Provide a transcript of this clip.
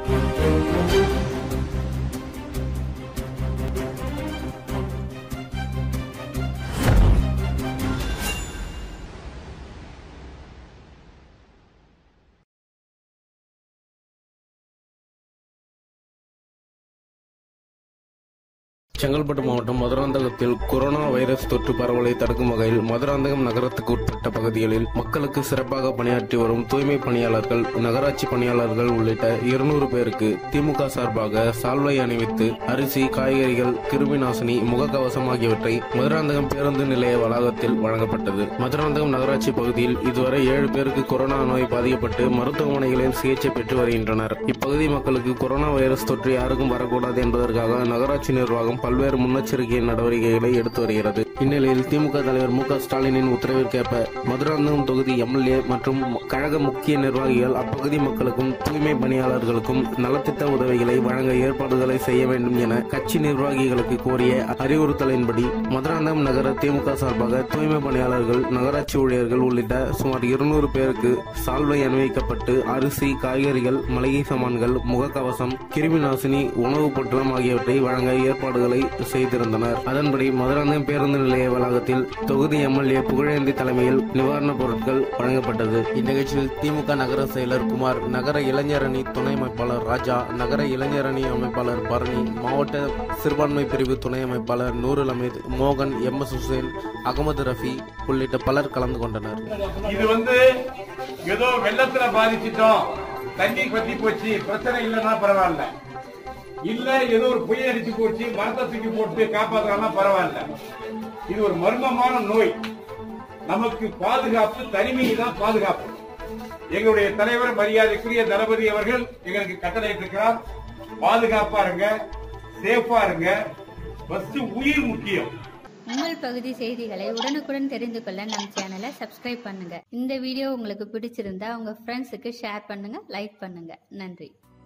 செங்கல்பட்டு மாவட்டம் மதுராந்தகத்தில் corona virus தொற்று பரவலை தடுக்கும் வகையில் மதுராந்தகம் நகரத்துக்கு உட்பட்ட பகுதிகளில் மக்களுக்கு சிறப்பாக பணியாற்றி வரும் தூய்மை பணியாளர்கள் நகராட்சி பணியாளர்கள் உள்ளிட்ட இருநூறு பேருக்கு திமுக சார்பாக சால்வை அணிவித்து அரிசி காய்கறிகள் கிருமி நாசினி முகக்கவசம் ஆகியவற்றை மதுராந்தகம் பேருந்து நிலைய வளாகத்தில் வழங்கப்பட்டது மதுராந்தகம் நகராட்சி பகுதியில் இதுவரை ஏழு பேருக்கு கொரோனா நோய் பாதிக்கப்பட்டு மருத்துவமனைகளில் சிகிச்சை பெற்று வருகின்றனர் இப்பகுதி மக்களுக்கு கொரோனா வைரஸ் தொற்று யாருக்கும் வரக்கூடாது என்பதற்காக நகராட்சி நிர்வாகம் பல்வேறு முன்னெச்சரிக்கை நடவடிக்கைகளை எடுத்து வருகிறது இந்நிலையில் திமுக தலைவர் மு க ஸ்டாலினின் உத்தரவிற்கேற்ப மதுராந்தகம் தொகுதி எம்எல்ஏ மற்றும் கழக முக்கிய நிர்வாகிகள் அப்பகுதி மக்களுக்கும் தூய்மை பணியாளர்களுக்கும் நலத்திட்ட உதவிகளை வழங்க ஏற்பாடுகளை செய்ய வேண்டும் என கட்சி நிர்வாகிகளுக்கு கோரிய அறிவுறுத்தலின்படி மதுராந்தகம் நகர திமுக சார்பாக தூய்மை பணியாளர்கள் நகராட்சி ஊழியர்கள் உள்ளிட்ட சுமார் இருநூறு பேருக்கு சால்வை அணிவிக்கப்பட்டு அரிசி காய்கறிகள் மளிகை சாமான்கள் முகக்கவசம் கிருமி நாசினி உணவுப் பொட்டலம் ஆகியவற்றை வழங்க ஏற்பாடுகளை செய்திருந்தனர் அதன்படி மதுராந்தகம் பேருந்து நிலைய வளாகத்தில் தொகுதி எம்எல்ஏ புகழேந்தி தலைமையில் நிவாரணப் பொருட்கள் வழங்கப்பட்டது இந்நிகழ்ச்சியில் திமுக நகர செயலர் குமார் நகர இளைஞரணி துணை அமைப்பாளர் ராஜா நகர இளைஞரணி அமைப்பாளர் பரணி மாவட்ட சிறுபான்மை பிரிவு துணை அமைப்பாளர் நூருல் அமீத் மோகன் எம் எஸ் ஹுசேன் அகமது ரஃபி உள்ளிட்ட பலர் கலந்து கொண்டனர் இது வந்து ஏதோ வெள்ளத்துல பாதிச்சிட்டோம் தண்ணி பத்தி போச்சு பிரச்சனை இல்லைன்னா பரவாயில்ல இல்ல ஏதோ ஒரு புயல் அடிச்சு போச்சு மரத்தை தூக்கி போட்டு காப்பாத்தலாம் பரவாயில்ல இது ஒரு மர்மமான நோய் நமக்கு பாதுகாப்பு தனிமை தான் பாதுகாப்பு எங்களுடைய தலைவர் மரியாதைக்குரிய தளபதி அவர்கள் எங்களுக்கு கட்டளை இருக்கிறார் பாதுகாப்பா இருங்க சேஃபா இருங்க ஃபர்ஸ்ட் உயிர் முக்கியம் உங்கள் பகுதி செய்திகளை உடனுக்குடன் தெரிந்து கொள்ள நம் சேனலை சப்ஸ்கிரைப் பண்ணுங்க இந்த வீடியோ உங்களுக்கு பிடிச்சிருந்தா உங்க ஃப்ரெண்ட்ஸுக்கு ஷேர் பண்ணுங்க லைக் பண்ணுங்க நன்றி